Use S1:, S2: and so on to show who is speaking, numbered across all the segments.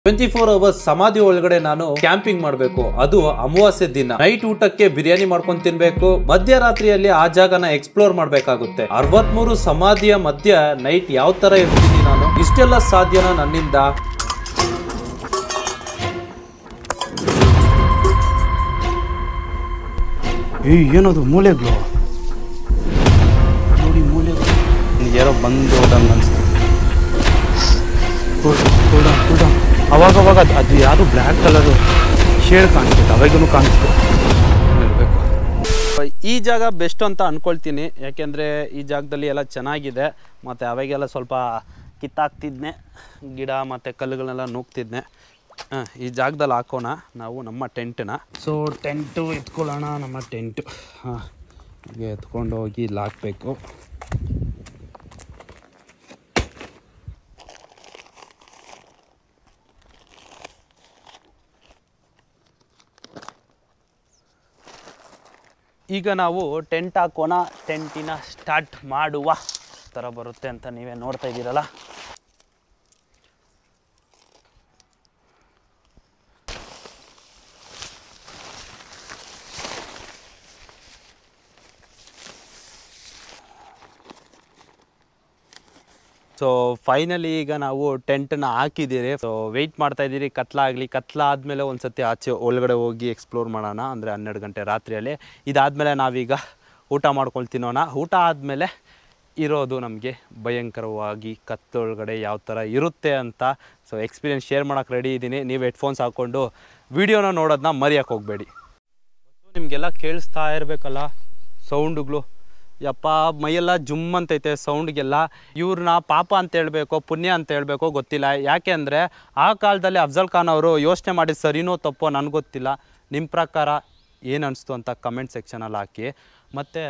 S1: Twenty four hours ಸಮಾಧಿ ಒಳಗಡೆ ನಾನು ಕ್ಯಾಂಪಿಂಗ್ ಮಾಡಬೇಕು ಅದು ಅಮಾವಾಸ್ಯೆ ದಿನ ನೈಟ್ ಊಟಕ್ಕೆ ಬಿರಿಯಾನಿ ಮಾಡ್ಕೊಂಡು ತಿನ್ಬೇಕು ಮಧ್ಯರಾತ್ರಿಯಲ್ಲಿ ಆ ಜಾಗನ ಎಕ್ಸ್ಪ್ಲೋರ್ ಮಾಡ್ಬೇಕಾಗುತ್ತೆ ಅರವತ್ಮೂರು ಸಮಾಧಿಯ ಮಧ್ಯ ನೈಟ್ ಯಾವ ತರ ಇರ್ತೀನಿ ನಾನು ಇಷ್ಟೆಲ್ಲ ಸಾಧ್ಯನ ನನ್ನಿಂದ
S2: ಏಯ್ ಏನದು ಮೂಲೆಗಳು ನೋಡಿ ಮೂಲೆಗಳು ಯಾರೋ ಬಂದು ಹೋದಂಗೆ ಅನಿಸ್ತು ಅವಾಗ ಅವಾಗ ಅದು ಅದು ಯಾರು ಬ್ಲ್ಯಾಕ್ ಕಲರು ಶೇಡ್ ಕಾಣಿಸ್ತಿತ್ತು ಅವಾಗೂ ಕಾಣಿಸ್ತು ಇರಬೇಕು ಈ ಜಾಗ ಬೆಸ್ಟ್ ಅಂತ ಅಂದ್ಕೊಳ್ತೀನಿ ಯಾಕೆಂದರೆ ಈ ಜಾಗದಲ್ಲಿ ಎಲ್ಲ ಚೆನ್ನಾಗಿದೆ ಮತ್ತು ಅವಾಗೆಲ್ಲ ಸ್ವಲ್ಪ ಕಿತ್ತಾಕ್ತಿದ್ನೆ ಗಿಡ ಮತ್ತು ಕಲ್ಲುಗಳನ್ನೆಲ್ಲ ನೂಗ್ತಿದ್ನೆ ಹಾಂ ಈ ಜಾಗದಲ್ಲಿ ಹಾಕೋಣ ನಾವು ನಮ್ಮ ಟೆಂಟನ್ನ ಸೊ ಟೆಂಟು ಎತ್ಕೊಳ್ಳೋಣ ನಮ್ಮ ಟೆಂಟು ಹಾಂ ಹೀಗೆ ಎತ್ಕೊಂಡು ಹೋಗಿ ಇಲ್ಲಿ ಹಾಕಬೇಕು ಈಗ ನಾವು ಟೆಂಟ್ ಹಾಕೋಣ ಟೆಂಟಿನ ಸ್ಟಾರ್ಟ್ ಮಾಡುವ ಥರ ಬರುತ್ತೆ ಅಂತ ನೀವೇ ನೋಡ್ತಾ ಇದ್ದೀರಲ್ಲ ಸೊ ಫೈನಲಿ ಈಗ ನಾವು ಟೆಂಟನ್ನ ಹಾಕಿದ್ದೀರಿ ಸೊ ವೆಯ್ಟ್ ಮಾಡ್ತಾ ಇದ್ದೀರಿ ಕತ್ಲಾಗಲಿ ಕತ್ಲಾದ್ಮೇಲೆ ಒಂದು ಸತಿ ಆಚೆ ಒಳಗಡೆ ಹೋಗಿ ಎಕ್ಸ್ಪ್ಲೋರ್ ಮಾಡೋಣ ಅಂದರೆ ಹನ್ನೆರಡು ಗಂಟೆ ರಾತ್ರಿಯಲ್ಲಿ ಇದಾದಮೇಲೆ ನಾವೀಗ ಊಟ ಮಾಡ್ಕೊಂಡು ತಿನ್ನೋಣ ಊಟ ಆದಮೇಲೆ ಇರೋದು ನಮಗೆ ಭಯಂಕರವಾಗಿ ಕತ್ತೊಳಗಡೆ ಯಾವ ಥರ ಇರುತ್ತೆ ಅಂತ ಸೊ ಎಕ್ಸ್ಪೀರಿಯನ್ಸ್ ಶೇರ್ ಮಾಡೋಕೆ ರೆಡಿ ಇದ್ದೀನಿ ನೀವು ಹೆಡ್ಫೋನ್ಸ್ ಹಾಕ್ಕೊಂಡು ವೀಡಿಯೋನ ನೋಡೋದನ್ನ ಮರೆಯೋಕೆ ಹೋಗಬೇಡಿ ನಿಮಗೆಲ್ಲ ಕೇಳಿಸ್ತಾ ಇರಬೇಕಲ್ಲ ಸೌಂಡುಗಳು ಯಪ್ಪ ಮೈಯೆಲ್ಲ ಜುಮ್ ಅಂತೈತೆ ಸೌಂಡ್ಗೆಲ್ಲ ಇವ್ರನ್ನ ಪಾಪ ಅಂತ ಹೇಳ್ಬೇಕು ಪುಣ್ಯ ಅಂತ ಹೇಳ್ಬೇಕು ಗೊತ್ತಿಲ್ಲ ಯಾಕೆ ಅಂದರೆ ಆ ಕಾಲದಲ್ಲಿ ಅಫ್ಜಲ್ ಖಾನ್ ಅವರು ಯೋಚನೆ ಮಾಡಿದ ಸರಿನೋ ತಪ್ಪೋ ನನಗೆ ಗೊತ್ತಿಲ್ಲ ನಿಮ್ಮ ಪ್ರಕಾರ ಏನು ಅನಿಸ್ತು ಅಂತ ಕಮೆಂಟ್ ಸೆಕ್ಷನಲ್ಲಿ ಹಾಕಿ ಮತ್ತು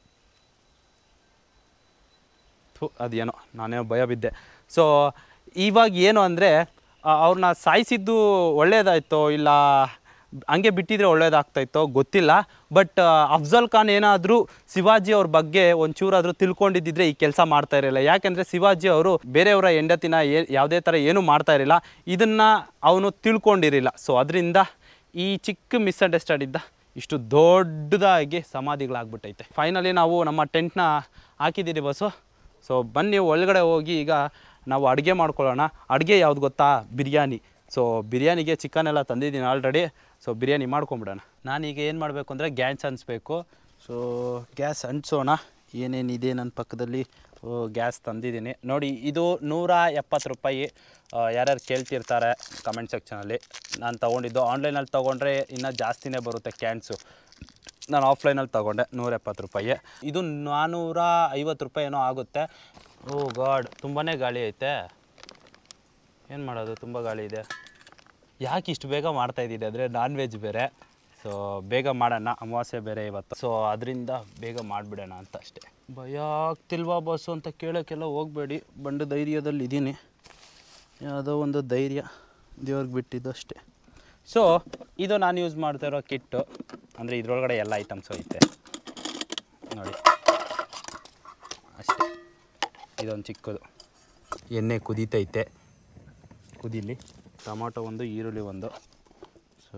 S2: ಥು ಅದೇನೋ ನಾನೇನೋ ಭಯ ಬಿದ್ದೆ ಸೊ ಇವಾಗ ಏನು ಅಂದರೆ ಅವ್ರನ್ನ ಸಾಯಿಸಿದ್ದು ಒಳ್ಳೇದಾಯ್ತೋ ಇಲ್ಲ ಹಂಗೆ ಬಿಟ್ಟಿದ್ರೆ ಒಳ್ಳೇದಾಗ್ತಾಯಿತ್ತೋ ಗೊತ್ತಿಲ್ಲ ಬಟ್ ಅಫ್ಜಲ್ ಖಾನ್ ಏನಾದರೂ ಶಿವಾಜಿ ಅವ್ರ ಬಗ್ಗೆ ಒಂಚೂರಾದರೂ ತಿಳ್ಕೊಂಡಿದ್ದಿದ್ರೆ ಈ ಕೆಲಸ ಮಾಡ್ತಾ ಇರಲಿಲ್ಲ ಯಾಕೆಂದರೆ ಶಿವಾಜಿ ಅವರು ಬೇರೆಯವರ ಹೆಂಡತಿನ ಏ ಯಾವುದೇ ಥರ ಏನೂ ಮಾಡ್ತಾ ಇರಲಿಲ್ಲ ಇದನ್ನು ಅವನು ತಿಳ್ಕೊಂಡಿರಲಿಲ್ಲ ಸೊ ಅದರಿಂದ ಈ ಚಿಕ್ಕ ಮಿಸ್ಅಂಡರ್ಸ್ಟ್ಯಾಂಡಿಂದ ಇಷ್ಟು ದೊಡ್ಡದಾಗಿ ಸಮಾಧಿಗಳಾಗ್ಬಿಟ್ಟೈತೆ ಫೈನಲಿ ನಾವು ನಮ್ಮ ಟೆಂಟ್ನ ಹಾಕಿದ್ದೀರಿ ಬಸ್ಸು ಸೊ ಬನ್ನಿ ಒಳಗಡೆ ಹೋಗಿ ಈಗ ನಾವು ಅಡುಗೆ ಮಾಡ್ಕೊಳ್ಳೋಣ ಅಡುಗೆ ಯಾವ್ದು ಗೊತ್ತಾ ಬಿರಿಯಾನಿ ಸೊ ಬಿರಿಯಾನಿಗೆ ಚಿಕನ್ ಎಲ್ಲ ತಂದಿದ್ದೀನಿ ಆಲ್ರೆಡಿ ಸೊ ಬಿರಿಯಾನಿ ಮಾಡ್ಕೊಂಬಿಡೋಣ ನಾನೀಗ ಏನು ಮಾಡಬೇಕು ಅಂದರೆ ಗ್ಯಾಸ್ ಹಂಚ್ಬೇಕು ಸೊ ಗ್ಯಾಸ್ ಹಂಚೋಣ ಏನೇನಿದೆ ನನ್ನ ಪಕ್ಕದಲ್ಲಿ ಗ್ಯಾಸ್ ತಂದಿದ್ದೀನಿ ನೋಡಿ ಇದು ನೂರ ಎಪ್ಪತ್ತು ರೂಪಾಯಿ ಆ, ಯಾರ್ಯಾರು ಕೇಳ್ತಿರ್ತಾರೆ ಕಮೆಂಟ್ ಸೆಕ್ಷನಲ್ಲಿ ನಾನು ತೊಗೊಂಡಿದ್ದು ಆನ್ಲೈನಲ್ಲಿ ತೊಗೊಂಡ್ರೆ ಇನ್ನೂ ಜಾಸ್ತಿನೇ ಬರುತ್ತೆ ಕ್ಯಾನ್ಸು ನಾನು ಆಫ್ಲೈನಲ್ಲಿ ತೊಗೊಂಡೆ ನೂರ ಎಪ್ಪತ್ತು ರೂಪಾಯಿ ಇದು ನಾನ್ನೂರ ಐವತ್ತು ರೂಪಾಯಿ ಏನೋ ಆಗುತ್ತೆ ಓ ಗಾಡ್ ತುಂಬಾ ಗಾಳಿ ಐತೆ ಏನು ಮಾಡೋದು ತುಂಬ ಗಾಳಿ ಇದೆ ಯಾಕೆ ಇಷ್ಟು ಬೇಗ ಮಾಡ್ತಾ ಇದ್ದೀನಿ ಅಂದರೆ ನಾನ್ ವೆಜ್ ಬೇರೆ ಸೊ ಬೇಗ ಮಾಡೋಣ ಅಮಾವಾಸ್ಯೆ ಬೇರೆ ಇವತ್ತು ಸೊ ಅದರಿಂದ ಬೇಗ ಮಾಡಿಬಿಡೋಣ ಅಂತ ಅಷ್ಟೇ ಭಯ ಆಗ್ತಿಲ್ವಾ ಬಸ್ಸು ಅಂತ ಕೇಳೋಕ್ಕೆಲ್ಲ ಹೋಗಬೇಡಿ ಬಂಡು ಧೈರ್ಯದಲ್ಲಿ ಇದ್ದೀನಿ ಯಾವುದೋ ಒಂದು ಧೈರ್ಯ ದೇವ್ರಿಗೆ ಬಿಟ್ಟಿದ್ದು ಅಷ್ಟೇ ಸೊ ಇದು ನಾನು ಯೂಸ್ ಮಾಡ್ತಾ ಇರೋ ಕಿಟ್ಟು ಅಂದರೆ ಇದ್ರೊಳಗಡೆ ಎಲ್ಲ ಐಟಮ್ಸು ಐತೆ ನೋಡಿ ಅಷ್ಟೇ ಇದೊಂದು ಚಿಕ್ಕದು ಎಣ್ಣೆ ಕುದೀತೈತೆ ಕುದೀಲಿ ಟೊಮಾಟೊ ಒಂದು ಈರುಳ್ಳಿ ಒಂದು ಸೊ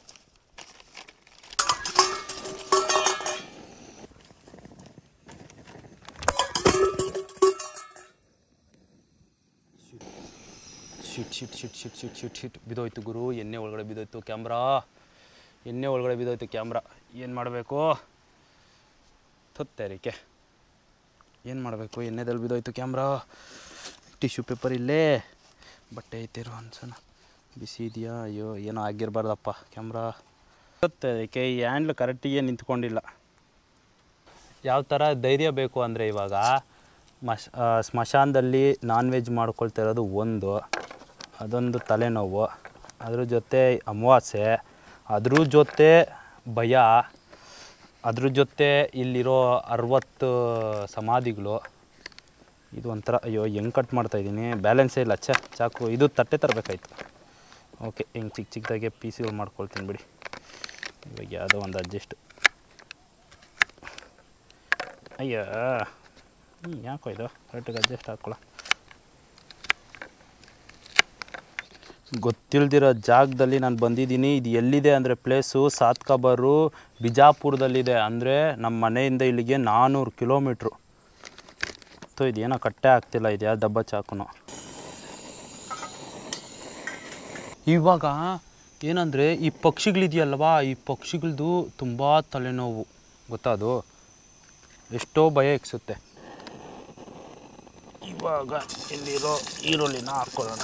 S2: ಶಿಟ್ ಶಿಟ್ ಶಿಟ್ ಶಿಟ್ ಶಿಟ್ ಶಿಟ್ ಶಿಟ್ ಬಿದ್ದೋಯ್ತು ಗುರು ಎಣ್ಣೆ ಒಳಗಡೆ ಬಿದ್ದೋಯ್ತು ಕ್ಯಾಮ್ರಾ ಎಣ್ಣೆ ಒಳಗಡೆ ಬಿದ್ದೋಯ್ತು ಕ್ಯಾಮ್ರಾ ಏನು ಮಾಡಬೇಕು ತೊತ್ತೇರಿಕೆ ಏನು ಮಾಡಬೇಕು ಎಣ್ಣೆದಲ್ಲಿ ಬಿದ್ದೋಯ್ತು ಕ್ಯಾಮ್ರಾ ಟಿಶ್ಯೂ ಪೇಪರ್ ಇಲ್ಲೇ ಬಟ್ಟೆ ಐತಿರೋ ಅನ್ಸೋಣ ಬಿಸಿ ಇದೆಯಾ ಅಯ್ಯೋ ಏನೋ ಆಗಿರಬಾರ್ದಪ್ಪ ಕ್ಯಾಮ್ರಾ ತೊತ್ತೇರಿಕೆ ಈ ಹ್ಯಾಂಡ್ಲ್ ಕರೆಕ್ಟಿಗೆ ನಿಂತ್ಕೊಂಡಿಲ್ಲ ಯಾವ ಥರ ಧೈರ್ಯ ಬೇಕು ಅಂದರೆ ಇವಾಗ ಮಶ್ ಆ, ಸ್ಮಶಾನದಲ್ಲಿ ನಾನ್ ವೆಜ್ ಮಾಡ್ಕೊಳ್ತಾ ಇರೋದು ಒಂದು ಅದೊಂದು ತಲೆನೋವು ಅದ್ರ ಜೊತೆ ಅಮಾವಾಸ್ಯೆ ಅದ್ರ ಜೊತೆ ಭಯ ಅದ್ರ ಜೊತೆ ಇಲ್ಲಿರೋ ಅರವತ್ತು ಸಮಾಧಿಗಳು ಇದು ಒಂಥರ ಅಯ್ಯೋ ಹೆಂಗೆ ಕಟ್ ಮಾಡ್ತಾಯಿದ್ದೀನಿ ಬ್ಯಾಲೆನ್ಸೇ ಇಲ್ಲ ಛೆ ಚಾಕು ಇದು ತಟ್ಟೆ ತರಬೇಕಾಯ್ತು ಓಕೆ ಹಿಂಗೆ ಚಿಕ್ಕ ಚಿಕ್ಕದಾಗೆ ಪೀಸ್ಗಳು ಮಾಡ್ಕೊಳ್ತೀನಿ ಬಿಡಿ ಇವಾಗ ಯಾವುದೋ ಒಂದು ಅಡ್ಜಸ್ಟ್ ಅಯ್ಯೋ ಹ್ಞೂ ಯಾಕೋ ಇದು ಕರೆಕ್ಟಾಗಿ ಅಡ್ಜಸ್ಟ್ ಹಾಕ್ಕೊಳ ಗೊತ್ತಿಲ್ದಿರೋ ಜಾಗದಲ್ಲಿ ನಾನು ಬಂದಿದ್ದೀನಿ ಇದು ಎಲ್ಲಿದೆ ಅಂದರೆ ಪ್ಲೇಸು ಸಾತ್ಕಬರು ಬಿಜಾಪುರದಲ್ಲಿದೆ ಅಂದರೆ ನಮ್ಮ ಮನೆಯಿಂದ ಇಲ್ಲಿಗೆ ನಾನ್ನೂರು ಕಿಲೋಮೀಟ್ರು ಸೊ ಇದೇನೋ ಕಟ್ಟೆ ಆಗ್ತಿಲ್ಲ ಇದು ಯಾವ ಡಬ್ಬ ಚಾಕುನು ಇವಾಗ ಏನಂದರೆ ಈ ಪಕ್ಷಿಗಳಿದೆಯಲ್ವಾ ಈ ಪಕ್ಷಿಗಳದು ತುಂಬ ತಲೆನೋವು ಗೊತ್ತಾ ಅದು ಎಷ್ಟೋ ಭಯ ಇಕ್ಸುತ್ತೆ ಇವಾಗ ಇಲ್ಲಿರೋ ಈರುಳ್ಳಿನ ಹಾಕ್ಕೊಳ್ಳೋಣ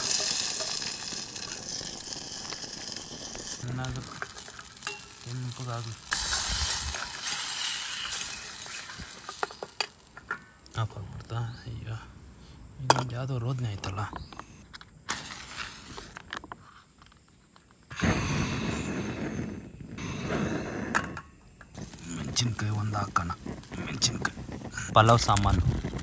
S2: ಕೆಂಪಗಾಗಲಿ ಹಾಕ್ಬಿಡ್ತಾ ಅಯ್ಯೋ ಇನ್ನೊಂದು ಯಾವುದೋ ರೋದನೆ ಆಯ್ತಲ್ಲ ಮೆಣಸಿನ್ಕಾಯಿ ಒಂದು ಹಾಕೋಣ ಮೆಣಸಿನ್ಕಾಯಿ ಪಲಾವ್ ಸಾಮಾನು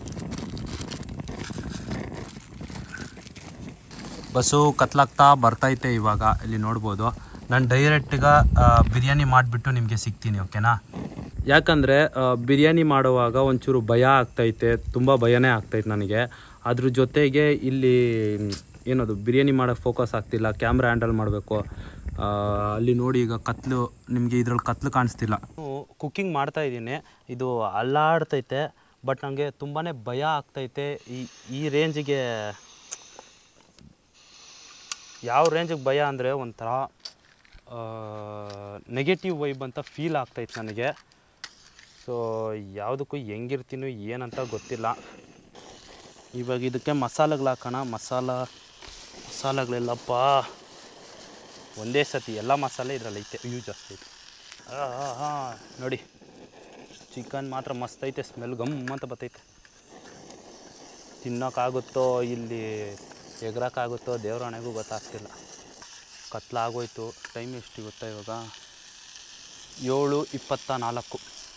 S2: ಬಸ್ಸು ಕತ್ಲಾಗ್ತಾ ಬರ್ತೈತೆ ಇವಾಗ ಇಲ್ಲಿ ನೋಡ್ಬೋದು ನಾನು ಡೈರೆಕ್ಟ್ಗ ಬಿರಿಯಾನಿ ಮಾಡಿಬಿಟ್ಟು ನಿಮಗೆ ಸಿಗ್ತೀನಿ ಓಕೆನಾ ಯಾಕಂದರೆ ಬಿರಿಯಾನಿ ಮಾಡುವಾಗ ಒಂಚೂರು ಭಯ ಆಗ್ತೈತೆ ತುಂಬ ಭಯನೇ ಆಗ್ತೈತೆ ನನಗೆ ಅದ್ರ ಜೊತೆಗೆ ಇಲ್ಲಿ ಮ್, ಏನದು ಬಿರಿಯಾನಿ ಮಾಡೋಕ್ಕೆ ಫೋಕಸ್ ಆಗ್ತಿಲ್ಲ ಕ್ಯಾಮ್ರಾ ಹ್ಯಾಂಡಲ್ ಮಾಡಬೇಕು ಅಲ್ಲಿ ನೋಡಿ ಈಗ ಕತ್ಲು ನಿಮಗೆ ಇದ್ರಲ್ಲಿ ಕತ್ಲು ಕಾಣಿಸ್ತಿಲ್ಲ ಕುಕ್ಕಿಂಗ್ ಮಾಡ್ತಾ ಇದ್ದೀನಿ ಇದು ಅಲ್ಲಾಡ್ತೈತೆ ಬಟ್ ನನಗೆ ತುಂಬಾ ಭಯ ಆಗ್ತೈತೆ ಈ ಈ ರೇಂಜಿಗೆ ಯಾವ ರೇಂಜಿಗೆ ಭಯ ಅಂದರೆ ಒಂಥರ ನೆಗೆಟಿವ್ ವೈಬ್ ಅಂತ ಫೀಲ್ ಆಗ್ತೈತೆ ನನಗೆ ಸೊ ಯಾವುದಕ್ಕೂ ಹೆಂಗಿರ್ತೀನೋ ಏನಂತ ಗೊತ್ತಿಲ್ಲ ಇವಾಗ ಇದಕ್ಕೆ ಮಸಾಲೆಗಳು ಹಾಕೋಣ ಮಸಾಲ ಮಸಾಲೆಗಳೆಲ್ಲಪ್ಪ ಒಂದೇ ಸತಿ ಎಲ್ಲ ಮಸಾಲೆ ಇದರಲ್ಲಿ ಐತೆ ಯೂಸ್ ಜಾಸ್ತಿ ಐತೆ ಹಾಂ ನೋಡಿ ಚಿಕನ್ ಮಾತ್ರ ಮಸ್ತ್ ಐತೆ ಸ್ಮೆಲ್ ಗಮ್ ಅಂತ ಬರ್ತೈತೆ ತಿನ್ನೋಕ್ಕಾಗುತ್ತೋ ಇಲ್ಲಿ ಎಗ್ರಕ್ಕಾಗುತ್ತೋ ದೇವ್ರ ಹಣೆಗೂ ಗೊತ್ತಾಗ್ತಿಲ್ಲ ಕತ್ಲಾಗೋಯ್ತು ಟೈಮ್ ಎಷ್ಟು ಗೊತ್ತಾ ಇವಾಗ ಏಳು ಇಪ್ಪತ್ತ ನಾಲ್ಕು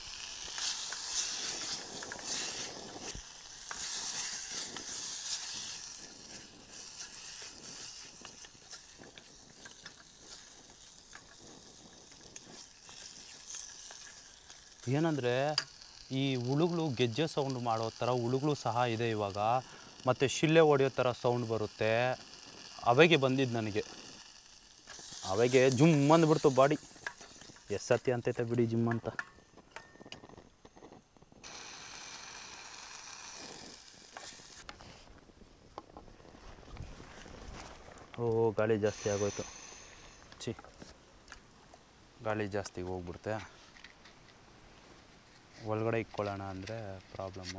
S2: ಏನಂದರೆ ಈ ಹುಳುಗಳು ಗೆಜ್ಜೆ ಸೌಂಡ್ ಮಾಡೋ ಥರ ಹುಳುಗಳು ಸಹ ಇದೆ ಇವಾಗ ಮತ್ತು ಶಿಳ್ಳೆ ಹೊಡೆಯೋ ಥರ ಸೌಂಡ್ ಬರುತ್ತೆ ಅವೆಗೆ ಬಂದಿದ್ದು ನನಗೆ ಅವೆಗೆ ಜುಮ್ ಅಂದ್ಬಿಡ್ತು ಬಾಡಿ ಎಷ್ಟು ಸತಿ ಅಂತೈತೆ ಬಿಡಿ ಜಿಮ್ ಅಂತ ಓ ಗಾಳಿ ಜಾಸ್ತಿ ಆಗೋಯ್ತು ಚಿ ಗಾಳಿ ಜಾಸ್ತಿ ಹೋಗ್ಬಿಡ್ತೆ ಒಳಗಡೆ ಇಕ್ಕೊಳ್ಳೋಣ ಅಂದರೆ ಪ್ರಾಬ್ಲಮ್ಮು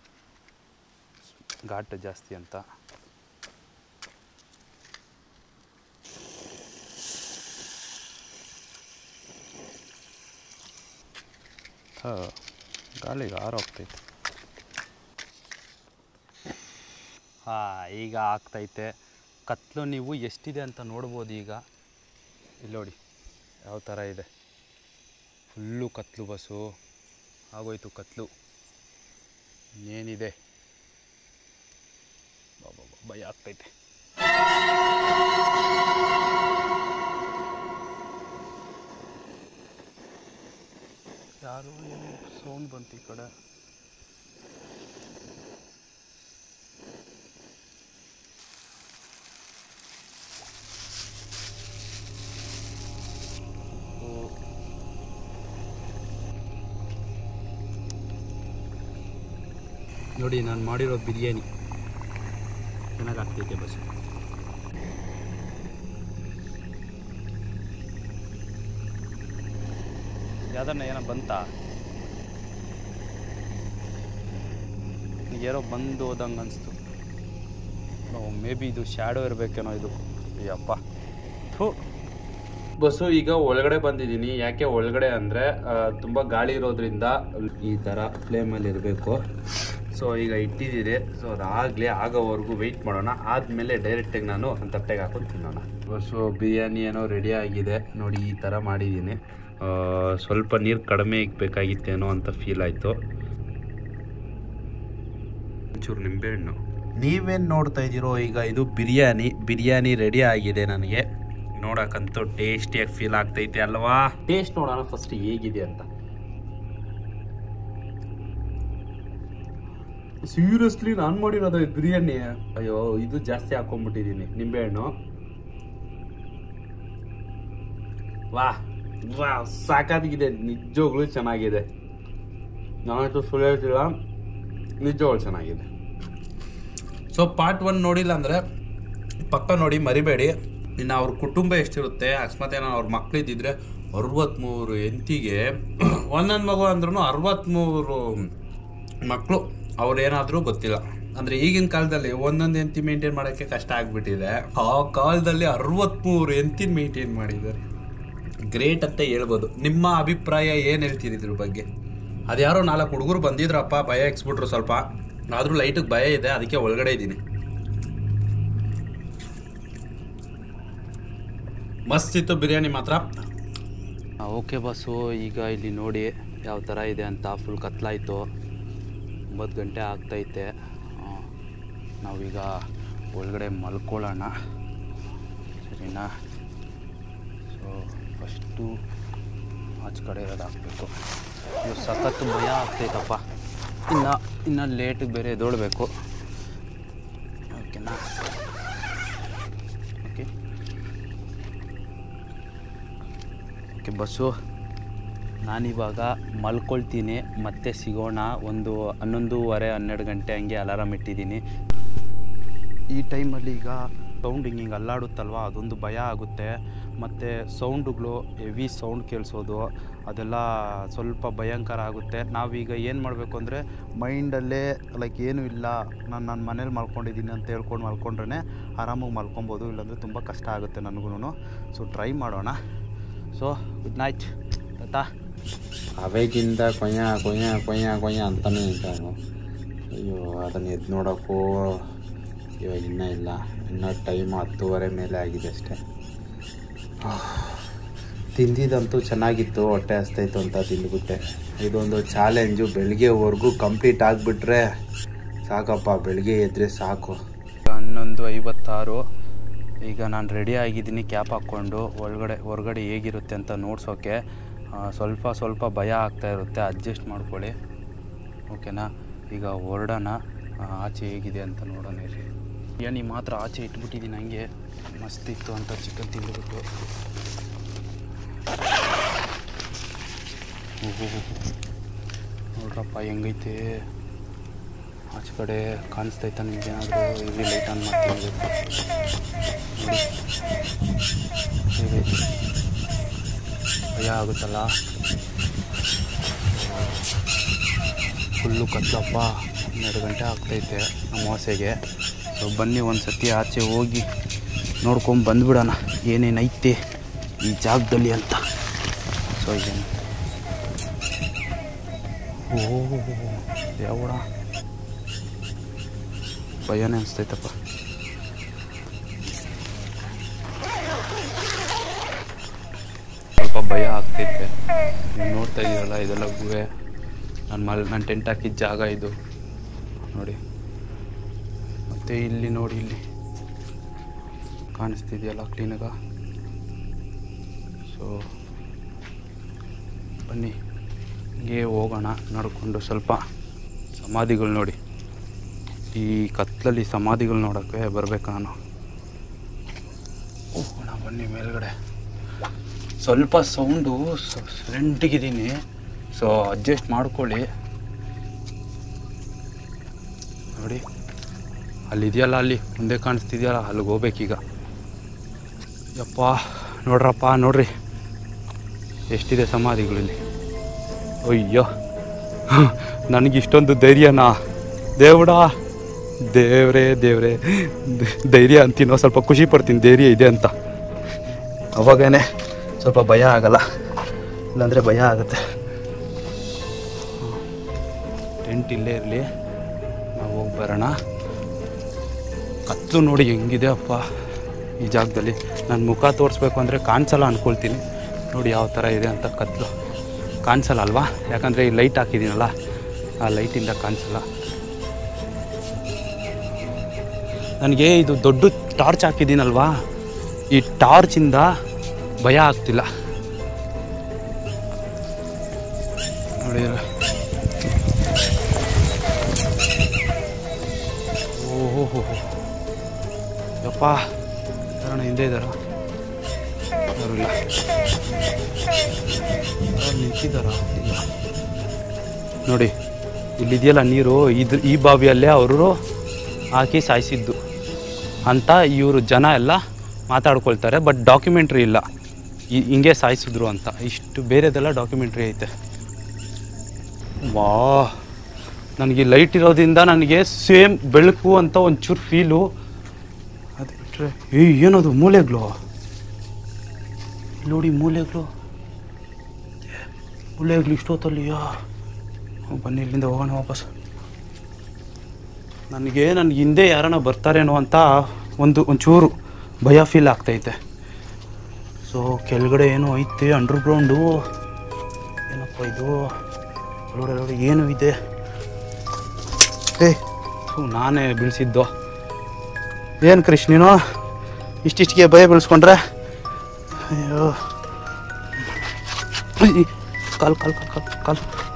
S2: ಘಾಟ್ ಜಾಸ್ತಿ ಅಂತ ಹಾಂ ಗಾಳಿಗೆ ಆರೋಗ್ತೈತೆ ಹಾಂ ಈಗ ಆಗ್ತೈತೆ ಕತ್ಲು ನೀವು ಎಷ್ಟಿದೆ ಅಂತ ನೋಡ್ಬೋದು ಈಗ ಇಲ್ಲಿ ನೋಡಿ ಯಾವ ಥರ ಇದೆ ಫುಲ್ಲು ಕತ್ಲು ಬಸ್ಸು ಆಗೋಯ್ತು ಕತ್ಲು ಇನ್ನೇನಿದೆ ಬಾಬಾ ಭಯ ಆಗ್ತೈತೆ ಯಾರು ಏನು ಸೌಂಡ್ ಬಂತು ಈ ಕಡೆ ಓ ನೋಡಿ ನಾನು ಮಾಡಿರೋ ಬಿರಿಯಾನಿ ಚೆನ್ನಾಗಿ ಆಗ್ತೈತೆ ಬಸ್ ಯಾವ್ದನ್ನ ಏನೋ ಬಂತಾ ಏನೋ ಬಂದು ಹೋದಂಗೆ ಅನಿಸ್ತು ಮೇ ಬಿ ಇದು ಶ್ಯಾಡೋ ಇರಬೇಕೇನೋ ಇದು ಅಯ್ಯಪ್ಪ ಥೂ ಬಸ್ಸು ಈಗ ಒಳಗಡೆ ಬಂದಿದ್ದೀನಿ ಯಾಕೆ ಒಳಗಡೆ ಅಂದರೆ ತುಂಬ ಗಾಳಿ ಇರೋದ್ರಿಂದ ಈ ಥರ ಫ್ಲೇಮಲ್ಲಿ ಇರಬೇಕು ಸೊ ಈಗ ಇಟ್ಟಿದ್ದೀರಿ ಸೊ ಅದಾಗಲೇ ಆಗೋವರೆಗೂ ವೆಯ್ಟ್ ಮಾಡೋಣ ಆದಮೇಲೆ ಡೈರೆಕ್ಟಾಗಿ ನಾನು ಒಂದು ತಟ್ಟೆಗೆ ಹಾಕೊಂಡು ತಿನ್ನೋಣ ಸೊ ಬಿರಿಯಾನಿ ಏನೋ ರೆಡಿ ಆಗಿದೆ ನೋಡಿ ಈ ಥರ ಮಾಡಿದ್ದೀನಿ ಆ, ಸ್ವಲ್ಪ ನೀರು ಕಡಿಮೆ ಇಕ್ಬೇಕಾಗಿತ್ತೇನೋ ಅಂತ ಫೀಲ್ ಆಯಿತು ಒಂಚೂರು ನಿಂಬೆಹಣ್ಣು ನೀವೇನು ನೋಡ್ತಾ ಇದ್ದೀರೋ ಈಗ ಇದು ಬಿರಿಯಾನಿ ಬಿರಿಯಾನಿ ರೆಡಿ ಆಗಿದೆ ನನಗೆ ನೋಡಕ್ಕಂತೂ ಟೇಸ್ಟಿಯಾಗಿ ಫೀಲ್ ಆಗ್ತೈತೆ ಅಲ್ವಾ ಟೇಸ್ಟ್ ನೋಡೋಣ ಫಸ್ಟ್ ಹೇಗಿದೆ ಅಂತ ಸೀರಿಯಸ್ಲಿ ನಾನು ಮಾಡಿರೋದು ಬಿರಿಯಾನಿ ಅಯ್ಯೋ ಇದು ಜಾಸ್ತಿ ಹಾಕೊಂಡ್ಬಿಟ್ಟಿದ್ದೀನಿ ನಿಂಬೆಹಣ್ಣು ವಾ ವಾ ಸಾಕಾಗಿದೆ ನಿಜವಾಗ್ಲೂ ಚೆನ್ನಾಗಿದೆ ನಾನಂತೂ ಸುಳ್ಳು ಹೇಳ್ತಿಲ್ಲ ನಿಜವಾಗ್ಲೂ ಚೆನ್ನಾಗಿದೆ
S1: ಸೊ ಪಾರ್ಟ್ ಒನ್ ನೋಡಿಲ್ಲ ಅಂದರೆ ಪಕ್ಕ ನೋಡಿ ಮರಿಬೇಡಿ ಇನ್ನು ಅವ್ರ ಕುಟುಂಬ ಎಷ್ಟಿರುತ್ತೆ ಅಕಸ್ಮಾತ್ ಏನೋ ಅವ್ರ ಮಕ್ಕಳಿದ್ದಿದ್ರೆ ಅರವತ್ತ್ಮೂರು ಎಂತಿಗೆ ಒಂದೊಂದು ಮಗು ಅಂದ್ರೂ ಅರವತ್ತ್ಮೂರು ಮಕ್ಕಳು ಅವ್ರೇನಾದರೂ ಗೊತ್ತಿಲ್ಲ ಅಂದರೆ ಈಗಿನ ಕಾಲದಲ್ಲಿ ಒಂದೊಂದು ಎಂತಿ ಮೇಂಟೈನ್ ಮಾಡೋಕ್ಕೆ ಕಷ್ಟ ಆಗಿಬಿಟ್ಟಿದೆ ಆ ಕಾಲದಲ್ಲಿ ಅರವತ್ತ್ಮೂರು ಎಂತಿನ ಮೇಂಟೈನ್ ಮಾಡಿದ್ದಾರೆ ಗ್ರೇಟ್ ಅಂತ ಹೇಳ್ಬೋದು ನಿಮ್ಮ ಅಭಿಪ್ರಾಯ ಏನು ಹೇಳ್ತೀರಿ ಇದ್ರ ಬಗ್ಗೆ ಅದ್ಯಾರೋ ನಾಲ್ಕು ಹುಡುಗರು ಬಂದಿದ್ರಪ್ಪ ಭಯ ಇಕ್ಸ್ಬಿಟ್ರು ಸ್ವಲ್ಪ ಆದರೂ ಲೈಟಿಗೆ ಭಯ ಇದೆ ಅದಕ್ಕೆ ಒಳಗಡೆ ಇದ್ದೀನಿ ಮಸ್ತ್ ಇತ್ತು ಬಿರಿಯಾನಿ ಮಾತ್ರ
S2: ಓಕೆ ಬಸ್ಸು ಈಗ ಇಲ್ಲಿ ನೋಡಿ ಯಾವ ಥರ ಇದೆ ಅಂತ ಫುಲ್ ಕತ್ಲಾಯಿತು ಒಂಬತ್ತು ಗಂಟೆ ಆಗ್ತೈತೆ ಆ, ನಾವೀಗ ಒಳಗಡೆ ಮಲ್ಕೊಳ್ಳೋಣ ಸರಿನಾ ಸೊ ಫಸ್ಟು ಆಚೆ ಕಡೆ ಇರೋದು ಹಾಕ್ಬೇಕು ಇದು ಸಖತ್ತು ಭಯ ಆಗ್ತೈತಪ್ಪ ಇನ್ನು ಇನ್ನು ಲೇಟಿಗೆ ಬೇರೆ ಎದೊಳ್ಬೇಕು ಓಕೆನಾ ಓಕೆ ಓಕೆ ಬಸ್ಸು ನಾನಿವಾಗ ಮಲ್ಕೊಳ್ತೀನಿ ಮತ್ತೆ ಸಿಗೋಣ ಒಂದು ಹನ್ನೊಂದೂವರೆ ಹನ್ನೆರಡು ಗಂಟೆ ಹಂಗೆ ಅಲಾರಾಮ್ ಇಟ್ಟಿದ್ದೀನಿ ಈ ಟೈಮಲ್ಲಿ ಈಗ ಸೌಂಡ್ ಹಿಂಗೆ ಹಿಂಗೆ ಅಲ್ಲಾಡುತ್ತಲ್ವ ಅದೊಂದು ಭಯ ಆಗುತ್ತೆ ಮತ್ತು ಸೌಂಡುಗಳು ಹೆವಿ ಸೌಂಡ್ ಕೇಳಿಸೋದು ಅದೆಲ್ಲ ಸ್ವಲ್ಪ ಭಯಂಕರ ಆಗುತ್ತೆ ನಾವೀಗ ಏನು ಮಾಡಬೇಕು ಅಂದರೆ ಮೈಂಡಲ್ಲೇ ಲೈಕ್ ಏನೂ ಇಲ್ಲ ನಾನು ನನ್ನ ಮನೇಲಿ ಮಲ್ಕೊಂಡಿದ್ದೀನಿ ಅಂತ ಹೇಳ್ಕೊಂಡು ಮಲ್ಕೊಂಡ್ರೆ ಆರಾಮಾಗಿ ಮಲ್ಕೊಬೋದು ಇಲ್ಲಾಂದರೆ ತುಂಬ ಕಷ್ಟ ಆಗುತ್ತೆ ನನಗೂ ಸೊ ಟ್ರೈ ಮಾಡೋಣ ಸೊ ಗುಡ್ ನೈಟ್ ತಾತಾ
S1: ಅವೇಗಿಂದ ಕೊಯ್ಯ ಕೊಯ್ಯ ಕೊಯ್ಯ ಕೊಯ್ಯ ಅಂತಾನೆ ಇದ್ದಾನು ಅಯ್ಯೋ ಅದನ್ನ ಎದ್ದು ನೋಡೋಕ್ಕೂ ಇವಾಗ ಇನ್ನೂ ಇಲ್ಲ ಇನ್ನೂ ಟೈಮ್ ಹತ್ತುವರೆ ಮೇಲೆ ಆಗಿದೆ ಅಷ್ಟೇ ತಿಂದಿದಂತೂ ಚೆನ್ನಾಗಿತ್ತು ಹೊಟ್ಟೆ ಹಸ್ತೈತು ಅಂತ ತಿಂದ್ಬಿಟ್ಟೆ ಇದೊಂದು ಚಾಲೆಂಜು ಬೆಳಗ್ಗೆವರೆಗೂ ಕಂಪ್ಲೀಟ್ ಆಗಿಬಿಟ್ರೆ ಸಾಕಪ್ಪ ಬೆಳಗ್ಗೆ ಎದ್ದರೆ ಸಾಕು
S2: ಹನ್ನೊಂದು ಐವತ್ತಾರು ಈಗ ನಾನು ರೆಡಿ ಆಗಿದ್ದೀನಿ ಕ್ಯಾಪ್ ಹಾಕ್ಕೊಂಡು ಒಳಗಡೆ ಹೊರಗಡೆ ಹೇಗಿರುತ್ತೆ ಅಂತ ನೋಡ್ಸೋಕ್ಕೆ ಆ, ಸ್ವಲ್ಪ ಸ್ವಲ್ಪ ಭಯ ಆಗ್ತಾ ಇರುತ್ತೆ ಅಡ್ಜಸ್ಟ್ ಮಾಡ್ಕೊಳ್ಳಿ ಓಕೆನಾ ಈಗ ಹೊರಡೋಣ ಆ, ಆಚೆ ಹೇಗಿದೆ ಅಂತ ನೋಡೋಣ ಇರಿ ಬಿರಿಯಾನಿ ಮಾತ್ರ ಆಚೆ ಇಟ್ಬಿಟ್ಟಿದ್ದೀನಿ ಹಂಗೆ ಮಸ್ತಿತ್ತು ಅಂತ ಚಿಕನ್ ತಿಂದ್ಬಿಟ್ಟು ಓಹೋ ನೋಡ್ರಪ್ಪ ಹೆಂಗೈತೆ ಆಚೆ ಕಡೆ ಕಾಣಿಸ್ತೈತಾ ನಿಮ್ಗೆ ಏನಾದರೂ ಇಲ್ಲಿ ಲೈಟ್ ಆನ್ ಮಾಡ್ತೀನಿ ನೋಡಿ ಹೇಗೈತೆ ಭಯ ಆಗುತ್ತಲ್ಲ ಫುಲ್ಲು ಕತ್ಲಪ್ಪ ಹನ್ನೆರಡು ಗಂಟೆ ಆಗ್ತೈತೆ ಅಮಾವಾಸ್ಯೆಗೆ ಸೊ ಬನ್ನಿ ಒಂದು ಸತಿ ಆಚೆ ಹೋಗಿ ನೋಡ್ಕೊಂಡು ಬಂದ್ಬಿಡೋಣ ಏನೇನೈತೆ ಈ ಜಾಗದಲ್ಲಿ ಅಂತ ಸೊ ಏನು ಓ ಯಾವಡ ಭಯನೇ ಅನಿಸ್ತೈತಪ್ಪ ಸ್ವಲ್ಪ ಭಯ ಆಗ್ತೈತೆ ನೀವು ನೋಡ್ತಾ ಇದ್ದೀರಲ್ಲ ಇದೆಲ್ಲ ಗುಹೆ ನಾನು ಮಲ್ ನಾನು ಟೆಂಟ್ ಹಾಕಿದ ಜಾಗ ಇದು ನೋಡಿ ಮತ್ತು ಇಲ್ಲಿ ನೋಡಿ ಇಲ್ಲಿ ಕಾಣಿಸ್ತಿದೆಯಲ್ಲ ಕ್ಲೀನಾಗ ಸೊ ಬನ್ನಿ ಹಿಂಗೆ ಹೋಗೋಣ ನಡ್ಕೊಂಡು ಸ್ವಲ್ಪ ಸಮಾಧಿಗಳು ನೋಡಿ ಈ ಕತ್ಲಲ್ಲಿ ಸಮಾಧಿಗಳು ನೋಡೋಕ್ಕೆ ಬರಬೇಕು ನಾನು ಹೋಗೋಣ ಬನ್ನಿ ಮೇಲ್ಗಡೆ ಸ್ವಲ್ಪ ಸೌಂಡು ಸೈಲೆಂಟಿಗಿದ್ದೀನಿ ಸೊ ಅಡ್ಜಸ್ಟ್ ಮಾಡ್ಕೊಳ್ಳಿ ನೋಡಿ ಅಲ್ಲಿ ಇದೆಯಲ್ಲ ಅಲ್ಲಿ ಮುಂದೆ ಕಾಣಿಸ್ತಿದೆಯಲ್ಲ ಅಲ್ಲಿಗೆ ಹೋಗ್ಬೇಕೀಗ ಯಪ್ಪ ನೋಡ್ರಪ್ಪ ನೋಡ್ರಿ ಎಷ್ಟಿದೆ ಸಮಾಧಿಗಳಲ್ಲಿ ಅಯ್ಯೋ ನನಗೆ ಇಷ್ಟೊಂದು ಧೈರ್ಯನಾ ದೇವಡಾ ದೇವ್ರೇ ದೇವ್ರೇ ದ- ಧೈರ್ಯ ಅಂತೀನೋ ಸ್ವಲ್ಪ ಖುಷಿ ಪಡ್ತೀನಿ ಧೈರ್ಯ ಇದೆ ಅಂತ ಅವಾಗೇನೆ ಸ್ವಲ್ಪ ಭಯ ಆಗಲ್ಲ ಇಲ್ಲಾಂದರೆ ಭಯ ಆಗುತ್ತೆ ಟೆಂಟ್ ಇಲ್ಲೇ ಇರಲಿ ನಾವು ಹೋಗಿ ಬರೋಣ ಕತ್ಲು ನೋಡಿ ಹೆಂಗಿದೆ ಅಪ್ಪ ಈ ಜಾಗದಲ್ಲಿ ನನ್ನ ಮುಖ ತೋರಿಸ್ಬೇಕು ಅಂದರೆ ಕಾಣಿಸಲ್ಲ ಅಂದ್ಕೊಳ್ತೀನಿ ನೋಡಿ ಯಾವ ಥರ ಇದೆ ಅಂತ ಕತ್ಲು ಕಾಣಿಸಲ್ಲ ಅಲ್ವಾ ಯಾಕಂದರೆ ಈ ಲೈಟ್ ಹಾಕಿದ್ದೀನಲ್ಲ ಆ ಲೈಟಿಂದ ಕಾಣಿಸಲ್ಲ ನನಗೆ ಇದು ದೊಡ್ಡ ಟಾರ್ಚ್ ಹಾಕಿದ್ದೀನಲ್ವಾ ಈ ಟಾರ್ಚಿಂದ ಭಯ ಆಗ್ತಿಲ್ಲ ನೋಡಿ ಓಹೋ ಯಪ್ಪ ಯಾರಣ್ಣ ಹಿಂದೆ ಇದ್ದಾರ ಯಾರು ನಿಂತಿದ್ದಾರ ಇಲ್ಲ ನೋಡಿ ಇಲ್ಲಿದೆಯಲ್ಲ ನೀರು ಇದ್ರ ಈ ಬಾವಿಯಲ್ಲೇ ಅವರು ಹಾಕಿ ಸಾಯಿಸಿದ್ದು ಅಂತ ಇವರು ಜನ ಎಲ್ಲ ಮಾತಾಡ್ಕೊಳ್ತಾರೆ ಬಟ್ ಡಾಕ್ಯುಮೆಂಟ್ರಿ ಇಲ್ಲ ಈ- ಹಿಂಗೆ ಸಾಯಿಸಿದ್ರು ಅಂತ ಇಷ್ಟು ಬೇರೆದೆಲ್ಲ ಡಾಕ್ಯುಮೆಂಟ್ರಿ ಐತೆ ವಾ ನನಗೆ ಲೈಟ್ ಇರೋದ್ರಿಂದ ನನಗೆ ಸೇಮ್ ಬೆಳಕು ಅಂತ ಒಂಚೂರು ಫೀಲು ಅದು ಬಿಟ್ಟರೆ ಏಯ್ ಏನದು ಮೂಲೆಗಳು ನೋಡಿ ಮೂಲೆಗಳು ಮೂಲೆಗಳು ಇಷ್ಟೊತ್ತಲ್ಲಿಯಾ ಹ್ಮ್, ಬನ್ನಿ ಇಲ್ಲಿಂದ ಹೋಗೋಣ ವಾಪಸ್ ನನಗೆ ನನಗೆ ಹಿಂದೆ ಯಾರನ್ನ ಬರ್ತಾರೇನೋ ಅಂತ ಒಂದು ಒಂಚೂರು ಭಯ ಫೀಲ್ ಆಗ್ತೈತೆ ಸೊ ಕೆಳಗಡೆ ಏನೋ ಐತೆ ಅಂಡರ್ಗ್ರೌಂಡು ಏನಪ್ಪ ಇದು ನೋಡಿ ನೋಡಿ ಏನು ಇದೆ ಏ ಥು, ನಾನೇ ಬೀಳಿಸಿದ್ದು ಏನು ಕೃಷ್ಣ ನೀನು ಇಷ್ಟಿಷ್ಟಿಗೆ ಭಯ ಬೆಳೆಸ್ಕೊಂಡ್ರೆ ಅಯ್ಯೋ ಅಯ್ಯ್, ಕಾಲ್ ಕಾಲ್ ಕಾಲ್ ಕಾಲ್ ಕಾಲ್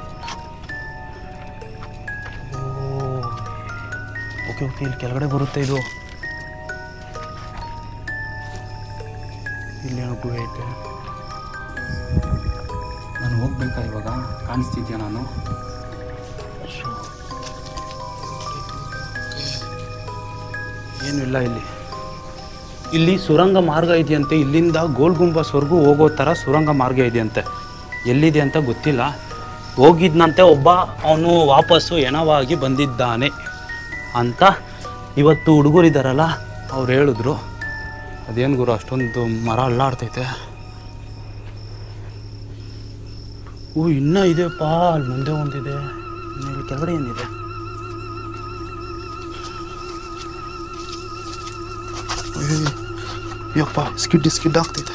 S2: ಓಕೆ ಓಕೆ ಇಲ್ಲಿ ಕೆಳಗಡೆ ಬರುತ್ತೆ ಇದು ಇಲ್ಲೇನೋ ಗುಹೆ ಐತೆ ನಾನು ಹೋಗ್ಬೇಕಾ ಇವಾಗ ಕಾಣಿಸ್ತಿದ್ಯಾ ನಾನು ಏನೂ ಇಲ್ಲ ಇಲ್ಲಿ ಇಲ್ಲಿ ಸುರಂಗ ಮಾರ್ಗ ಇದೆಯಂತೆ ಇಲ್ಲಿಂದ ಗೋಲ್ ಗುಂಬಸ್ವರೆಗೂ ಹೋಗೋ ಥರ ಸುರಂಗ ಮಾರ್ಗ ಇದೆಯಂತೆ ಎಲ್ಲಿದೆ ಅಂತ ಗೊತ್ತಿಲ್ಲ ಹೋಗಿದ್ನಂತೆ ಒಬ್ಬ ಅವನು ವಾಪಸ್ಸು ಎಣವಾಗಿ ಬಂದಿದ್ದಾನೆ ಅಂತ ಇವತ್ತು ಹುಡುಗರಿದ್ದಾರಲ್ಲ ಅವ್ರು ಹೇಳಿದ್ರು ಅದೇನು ಗುರು ಅಷ್ಟೊಂದು ಮರ ಅಲ್ಲಾಡ್ತೈತೆ ಓ ಇನ್ನೂ ಇದೆಯಪ್ಪ ಅಲ್ಲಿ ಮುಂದೆ ಒಂದಿದೆ ಇನ್ನು ಇಲ್ಲಿ ಕೆಳಗಡೆ ಏನಿದೆ ಅಯ್ಯೋ, ಯಪ್ಪ ಸ್ಕಿಡ್ ಸ್ಕಿಡ್ ಆಗ್ತೈತೆ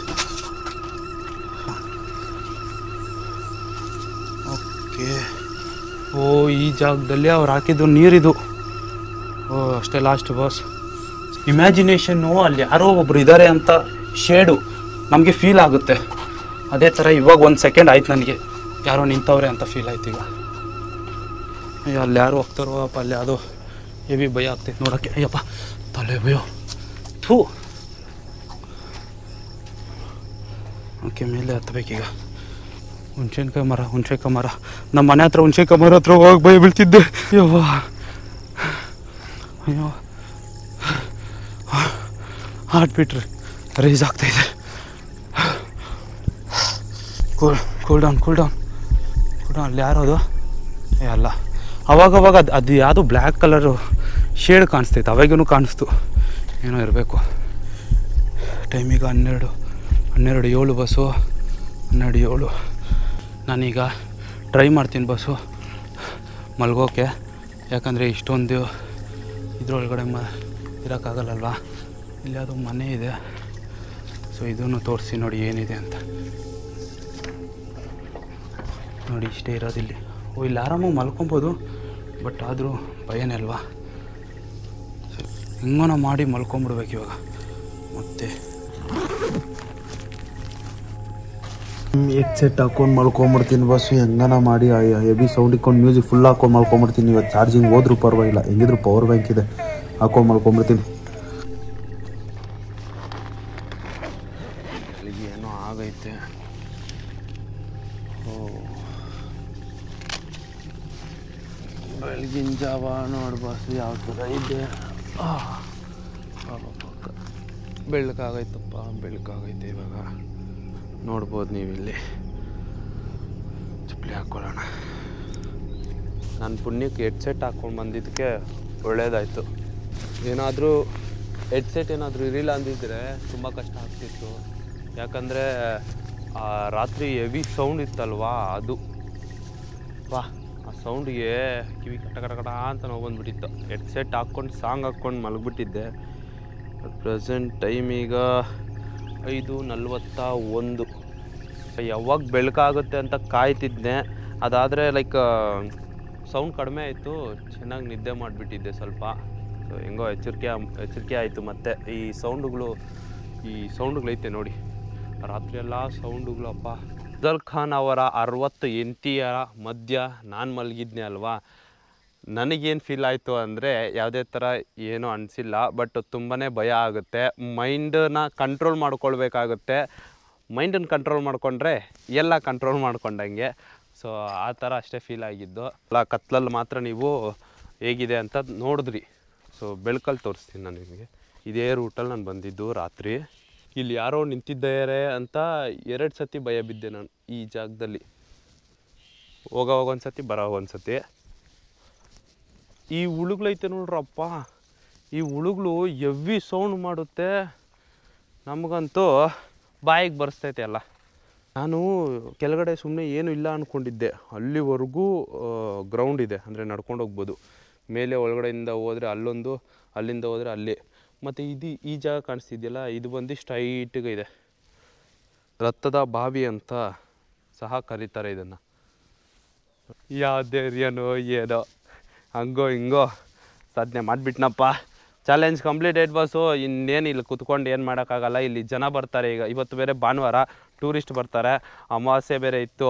S2: ಓಕೆ ಓ ಈ ಜಾಗದಲ್ಲಿ ಅವ್ರು ಹಾಕಿದ್ದು ನೀರಿದು ಓ ಅಷ್ಟೇ ಲಾಸ್ಟ್ ಬಾಸ್ ಇಮ್ಯಾಜಿನೇಷನ್ನು ಅಲ್ಲಿ ಯಾರೋ ಒಬ್ರು ಇದ್ದಾರೆ ಅಂತ ಶೇಡು ನಮಗೆ ಫೀಲ್ ಆಗುತ್ತೆ ಅದೇ ಥರ ಇವಾಗ ಒಂದು ಸೆಕೆಂಡ್ ಆಯ್ತು ನನಗೆ ಯಾರೋ ನಿಂತವ್ರೆ ಅಂತ ಫೀಲ್ ಆಯ್ತು ಈಗ ಅಯ್ಯೋ ಅಲ್ಲಿ ಯಾರು ಹೋಗ್ತಾರೋ ಅಪ್ಪ ಅಲ್ಲಿ ಅದು ಹೆವಿ ಭಯ ಆಗ್ತೈತೆ ನೋಡೋಕ್ಕೆ ಅಯ್ಯಪ್ಪ ತಲೆ ಭಯ ಥೂ ಓಕೆ ಮೇಲೆ ಹತ್ಬೇಕೀಗ ಹುಣ್ಸೆನ್ಕಾಯಿ ಮರ ಹುಣ್ಸೆಕಾಯಿ ಮರ ನಮ್ಮ ಮನೆ ಹತ್ರ ಹುಣ್ಸೆಕಾಯಿ ಮರ ಹತ್ರ ಹೋಗಿ ಭಯ ಬೀಳ್ತಿದ್ದೆ ಅಯ್ಯೋ ಅಯ್ಯೋ ಹಾರ್ಟ್ ಬಿಟ್ರಿ ರೈಸ್ ಆಗ್ತಾಯಿದೆ cool cool down cool down cool down ಅಲ್ಲಿ ಯಾರು ಅದು ಏ ಅಲ್ಲ ಅವಾಗವಾಗ ಅದು ಅದು ಯಾವುದು ಬ್ಲ್ಯಾಕ್ ಕಲರು ಶೇಡ್ ಕಾಣಿಸ್ತೈತೆ ಅವಾಗೂ ಕಾಣಿಸ್ತು ಏನೋ ಇರಬೇಕು ಟೈಮಿಗ ಹನ್ನೆರಡು ಹನ್ನೆರಡು ಏಳು ಬಸ್ಸು ಹನ್ನೆರಡು ಏಳು ನಾನೀಗ ಟ್ರೈ ಮಾಡ್ತೀನಿ ಬಸ್ಸು ಮಲ್ಗೋಕೆ ಯಾಕಂದರೆ ಇಷ್ಟೊಂದು ಇದ್ರೊಳಗಡೆ ಮ ಇರೋಕ್ಕಾಗಲ್ಲಲ್ವಾ ಇಲ್ಲಿ ಯಾವುದೋ ಮನೆ ಇದೆ ಸೊ ಇದನ್ನು ತೋರಿಸಿ ನೋಡಿ ಏನಿದೆ ಅಂತ ನೋಡಿ ಇಷ್ಟೇ ಇರೋದಿಲ್ಲಿ ಓ ಇಲ್ಲಿ ಆರಾಮಾಗಿ ಮಲ್ಕೊಬೋದು ಬಟ್ ಆದರೂ ಭಯನೇ ಅಲ್ವಾ ಹೆಂಗನ ಮಾಡಿ ಮಲ್ಕೊಂಬಿಡ್ಬೇಕು ಇವಾಗ ಮತ್ತೆ
S3: ಹೆಡ್ಸೆಟ್ ಹಾಕೊಂಡು ಮಲ್ಕೊಂಬಿಡ್ತೀನಿ ಬಸ್ಸು ಹೆಂಗನ ಮಾಡಿ ಹೆವಿ ಸೌಂಡ್ ಇಕ್ಕೊಂಡು ಮ್ಯೂಸಿಕ್ ಫುಲ್ ಹಾಕೊಂಡು ಮಲ್ಕೊಂಬಿಡ್ತೀನಿ ಇವತ್ತು ಚಾರ್ಜಿಂಗ್ ಹೋದ್ರೂ ಪರವಾಗಿಲ್ಲ ಹೆಂಗಿದ್ರು ಪವರ್ ಬ್ಯಾಂಕ್ ಇದೆ ಹಾಕೊಂಡು ಮಲ್ಕೊಂಬಿಡ್ತೀನಿ
S2: ಬೆಳಿಗ್ಗೆ ಏನೋ ಆಗೈತೆ ಓ ಬೆಳಗಿನ ಜಾವ ನೋಡ್ಬಾರ್ದು ಯಾವ ಥರ ಇದೆ ಆ, ಅಬ್ಬಬ್ಬಬ್ಬ. ಬೆಳಕಾಗೈತಪ್ಪ ಬೆಳಕಾಗೈತೆ ಇವಾಗ ನೋಡ್ಬೋದು ನೀವಿಲ್ಲಿ ಚಪ್ಪಲಿ ಹಾಕ್ಕೊಳ್ಳೋಣ ನಾನು ಪುಣ್ಯಕ್ಕೆ ಹೆಡ್ಸೆಟ್ ಹಾಕ್ಕೊಂಡು ಬಂದಿದ್ದಕ್ಕೆ ಒಳ್ಳೇದಾಯಿತು ಏನಾದರೂ ಹೆಡ್ಸೆಟ್ ಏನಾದರೂ ಇರಲಿಲ್ಲ ಅಂದಿದ್ರೆ ತುಂಬ ಕಷ್ಟ ಆಗ್ತಿತ್ತು ಯಾಕಂದರೆ ರಾತ್ರಿ ಹೆವಿ ಸೌಂಡ್ ಇತ್ತಲ್ವಾ ಅದು ವಾ ಆ ಸೌಂಡಿಗೆ ಕಿವಿ ಕಟ ಕಟ ಕಟ ಅಂತ ನೋವು ಬಂದ್ಬಿಟ್ಟಿತ್ತು ಹೆಡ್ಸೆಟ್ ಹಾಕ್ಕೊಂಡು ಸಾಂಗ್ ಹಾಕ್ಕೊಂಡು ಮಲಗಿಬಿಟ್ಟಿದ್ದೆ ಪ್ರೆಸೆಂಟ್ ಟೈಮ್ ಈಗ ಐದು ನಲ್ವತ್ತ ಒಂದು ಯಾವಾಗ ಬೆಳಕಾಗುತ್ತೆ ಅಂತ ಕಾಯ್ತಿದ್ದೆ ಅದಾದರೆ ಲೈಕ್ ಸೌಂಡ್ ಕಡಿಮೆ ಆಯಿತು ಚೆನ್ನಾಗಿ ನಿದ್ದೆ ಮಾಡಿಬಿಟ್ಟಿದ್ದೆ ಸ್ವಲ್ಪ ಸೊ ಹೆಂಗೋ ಎಚ್ಚರಿಕೆ ಎಚ್ಚರಿಕೆ ಆಯಿತು ಮತ್ತೆ ಈ ಸೌಂಡುಗಳು ಈ ಸೌಂಡುಗಳೈತೆ ನೋಡಿ ರಾತ್ರಿ ಎಲ್ಲ ಸೌಂಡುಗಳಪ್ಪ ಅಫ್ಜಲ್ ಖಾನ್ ಅವರ ಅರವತ್ತು ಎಂಟಿಯರ ಮಧ್ಯ ನಾನು ಮಲಗಿದ್ನೆ ಅಲ್ವಾ ನನಗೇನು ಫೀಲ್ ಆಯಿತು ಅಂದರೆ ಯಾವುದೇ ಥರ ಏನೂ ಅನಿಸಿಲ್ಲ ಬಟ್ ತುಂಬಾ ಭಯ ಆಗುತ್ತೆ ಮೈಂಡನ್ನ ಕಂಟ್ರೋಲ್ ಮಾಡ್ಕೊಳ್ಬೇಕಾಗುತ್ತೆ ಮೈಂಡನ್ನು ಕಂಟ್ರೋಲ್ ಮಾಡಿಕೊಂಡ್ರೆ ಎಲ್ಲ ಕಂಟ್ರೋಲ್ ಮಾಡ್ಕೊಂಡಂಗೆ ಸೊ ಆ ಥರ ಅಷ್ಟೇ ಫೀಲ್ ಆಗಿದ್ದು ಅಲ್ಲ ಕತ್ಲಲ್ಲಿ ಮಾತ್ರ ನೀವು ಹೇಗಿದೆ ಅಂತ ನೋಡಿದ್ರಿ ಸೊ ಬೆಳಕಲ್ಲಿ ತೋರಿಸ್ತೀನಿ ನಾನು ನಿಮಗೆ ಇದೇ ರೂಟಲ್ಲಿ ನಾನು ಬಂದಿದ್ದು ರಾತ್ರಿ ಇಲ್ಲಿ ಯಾರೋ ನಿಂತಿದ್ದಾರೆ ಅಂತ ಎರಡು ಸತಿ ಭಯ ಬಿದ್ದೆ ನಾನು ಈ ಜಾಗದಲ್ಲಿ ಹೋಗೋವಾಗ ಒಂದು ಸತಿ ಬರೋವಾಗ ಒಂದು ಸತಿ ಈ ಉಳುಗ್ಲೈತೆ ನೋಡ್ರಪ್ಪ ಈ ಉಳುಗ್ಲು ಎವ್ವಿ ಸೌಂಡ್ ಮಾಡುತ್ತೆ ನಮಗಂತೂ ಬಾಯಿಗೆ ಬರ್ಸ್ತೈತೆ ಎಲ್ಲ ನಾನು ಕೆಳಗಡೆ ಸುಮ್ಮನೆ ಏನು ಇಲ್ಲ ಅಂದ್ಕೊಂಡಿದ್ದೆ ಅಲ್ಲಿವರೆಗೂ ಗ್ರೌಂಡ್ ಇದೆ ಅಂದರೆ ನಡ್ಕೊಂಡು ಹೋಗ್ಬೋದು ಮೇಲೆ ಒಳಗಡೆಯಿಂದ ಹೋದರೆ ಅಲ್ಲೊಂದು ಅಲ್ಲಿಂದ ಹೋದರೆ ಅಲ್ಲಿ ಮತ್ತು ಇದು ಈ ಜಾಗ ಕಾಣಿಸ್ತಿದೆಯಲ್ಲ ಇದು ಬಂದು ಸ್ಟ್ರೈಟ್ಗೆ ಇದೆ ರಕ್ತದ ಬಾವಿ ಅಂತ ಸಹ ಕರೀತಾರೆ ಇದನ್ನು ಯಾವ ಧೈರ್ಯನೋ ಏನೋ ಹಂಗೋ ಹಿಂಗೋ ಸಾಧನೆ ಮಾಡಿಬಿಟ್ನಪ್ಪ ಚಾಲೆಂಜ್ ಕಂಪ್ಲೀಟೆಡ್ ಬಸ್ಸು ಇನ್ನೇನು ಇಲ್ಲಿ ಕುತ್ಕೊಂಡು ಏನು ಮಾಡೋಕ್ಕಾಗಲ್ಲ ಇಲ್ಲಿ ಜನ ಬರ್ತಾರೆ ಈಗ ಇವತ್ತು ಬೇರೆ ಭಾನುವಾರ ಟೂರಿಸ್ಟ್ ಬರ್ತಾರೆ ಅಮಾವಾಸ್ಯೆ ಬೇರೆ ಇತ್ತು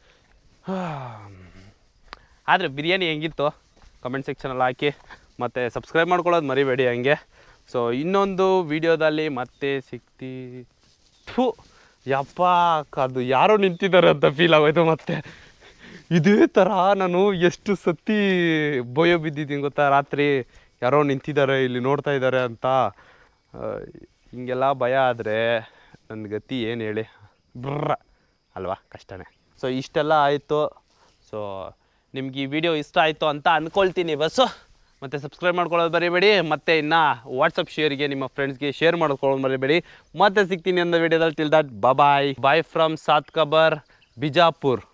S2: ಆದರೆ ಬಿರಿಯಾನಿ ಹೆಂಗಿತ್ತು ಕಮೆಂಟ್ ಸೆಕ್ಷನಲ್ಲಿ ಹಾಕಿ ಮತ್ತು ಸಬ್ಸ್ಕ್ರೈಬ್ ಮಾಡ್ಕೊಳ್ಳೋದು ಮರಿಬೇಡಿ ಹಂಗೆ ಸೊ ಇನ್ನೊಂದು ವಿಡಿಯೋದಲ್ಲಿ ಮತ್ತೆ ಸಿಗ್ತಿ ಥು ಯಪ್ಪ ಅದು ಯಾರೋ ನಿಂತಿದ್ದಾರೆ ಅಂತ ಫೀಲ್ ಆಗೋಯ್ತು ಮತ್ತೆ ಇದೇ ಥರ ನಾನು ಎಷ್ಟು ಸತಿ ಭಯ ಬಿದ್ದಿದ್ದೀನಿ ಗೊತ್ತಾ ರಾತ್ರಿ ಯಾರೋ ನಿಂತಿದ್ದಾರೆ ಇಲ್ಲಿ ನೋಡ್ತಾ ಇದ್ದಾರೆ ಅಂತ ಆ, ಹಿಂಗೆಲ್ಲ ಭಯ ಆದರೆ ನನ್ನ ಗತಿ ಏನು ಹೇಳಿ ಬ್ರ ಅಲ್ವಾ ಕಷ್ಟನೇ ಸೊ ಇಷ್ಟೆಲ್ಲ ಆಯಿತು ಸೊ ನಿಮ್ಗೆ ಈ ವಿಡಿಯೋ ಇಷ್ಟ ಆಯಿತು ಅಂತ ಅಂದ್ಕೊಳ್ತೀನಿ ಬಸ್ಸು ಮತ್ತು ಸಬ್ಸ್ಕ್ರೈಬ್ ಮಾಡ್ಕೊಳ್ಳೋದು ಮರಿಬೇಡಿ ಮತ್ತು ಇನ್ನು ವಾಟ್ಸಪ್ ಶೇರ್ಗೆ ನಿಮ್ಮ ಫ್ರೆಂಡ್ಸ್ಗೆ ಶೇರ್ ಮಾಡ್ಕೊಳ್ಳೋದು ಮರಿಬೇಡಿ ಮತ್ತೆ ಸಿಗ್ತೀನಿ ಅನ್ನೋ ವಿಡಿಯೋದಲ್ಲಿ ತಿಳ್ದಾಟ್ ಬಾಯ್ ಬಾಯ್ ಫ್ರಮ್ ಸಾತ್ ಕಬರ್ ಬಿಜಾಪುರ್